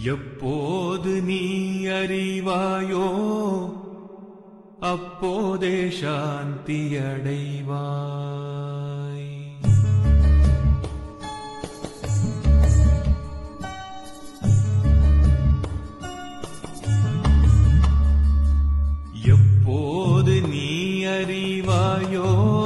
எப்போது நீ அறிவாயோ அப்போதே சாந்தி அடைவாய் எப்போது நீ அறிவாயோ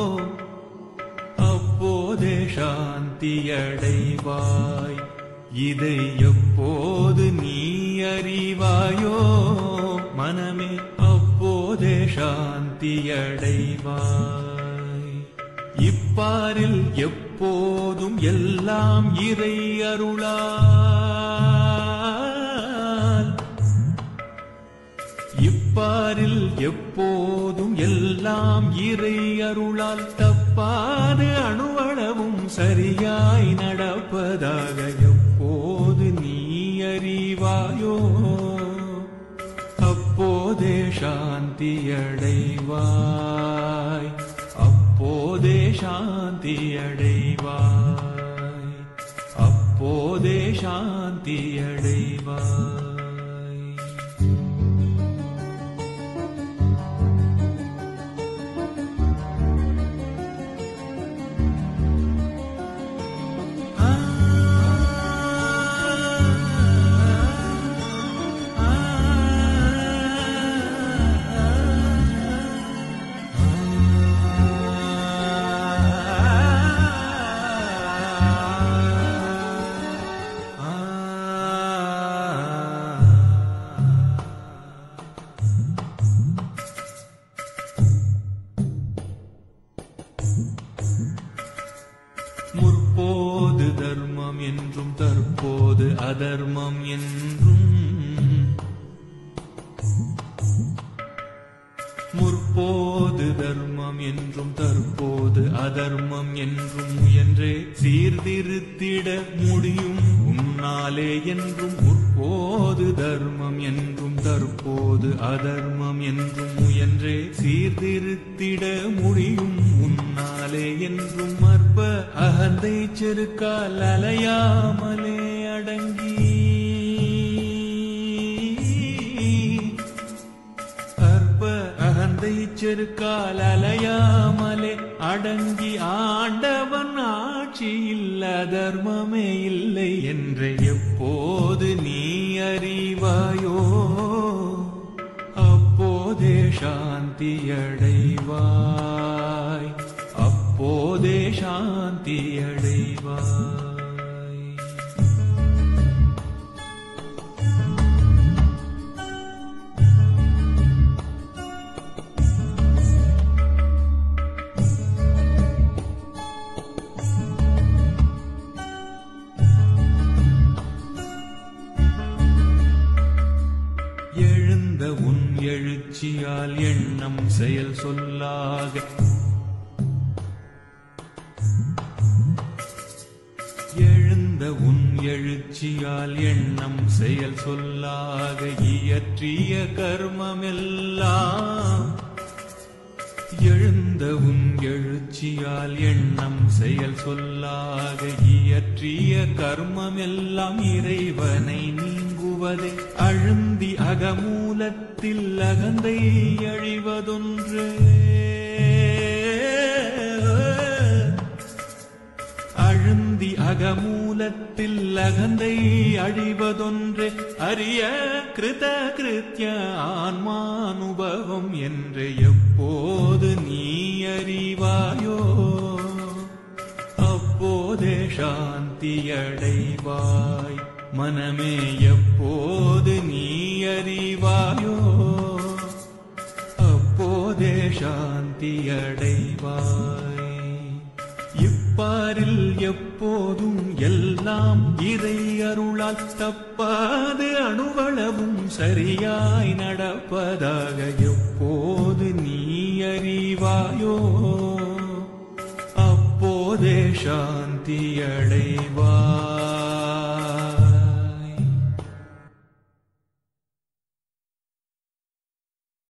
அப்போதே சாந்தி அடைவாய் இதை எப்போது நீ அறிவாயோ மனமே அப்போதே சாந்தி அடைவாய் இப்பாரில் எப்போதும் எல்லாம் இறை அருளால் இப்பாரில் எப்போதும் எல்லாம் இறை அருளால் தப்பாது அணுவளவும் சரியாய் நடப்பதாக எப்போது நீ அறிவாயோ அப்போதே சாந்தி அடைவாய் அப்போதே சாந்தி அடைவாய் அப்போதே சாந்தி அடைவாய் முற்போது தர்மம் என்றும் தற்போது அதர்மம் என்றும் முற்போது தர்மம் என்றும் தற்போது அதர்மம் என்றும் முயன்றே சீர்திருத்திட முடியும் உன்னாலே என்றும் முற்போது தர்மம் என்றும் தற்போது அதர்மம் என்றும் முயன்றே சீர்திருத்திட முடியும் உன்னாலே என்றும் அற்ப அகந்தை செருக்கால் அலையாமலே அடங்கி அற்ப அகந்தை செருக்கால் அலையாமலே அடங்கி ஆண்டவன் ஆட்சியில் அதர்மமே இல்லை என்று எப்போது நீ அறிவாயோ அப்போதே சாந்தி அடைவாய் அப்போதே சாந்தி அடைவாய் எழுந்த உன் எழுச்சியால் எண்ணம் செயல் சொல்லாக எழுந்த உன் எழுச்சியால் எண்ணம் செயல் சொல்லாக இயற்றிய கர்மமெல்லாம் எழுந்த உன் எழுச்சியால் எண்ணம் செயல் சொல்லாக இயற்றிய கர்மமெல்லாம் இறைவனை நீங்குவதே அழுந்தி அகமூலத்தில் அகந்தை அழிவதொன்று அழுந்தி அகமூலத்தில் அகந்தை அழிவதொன்று அரிய கிருத கிருத்திய ஆன்மானுபவம் என்று எப்போது நீ அறிவாயோ அப்போதே சாந்தி அடைவாய் மனமே எப்போது நீ அறிவாயோ அப்போதே சாந்தி அடைவாய் இப்பாரில் எப்போதும் எல்லாம் இறை அருளால் தப்பாது அணுவளவும் சரியாய் நடப்பதாக எப்போது நீ அறிவாயோ அப்போதே சாந்தி அடைவாய்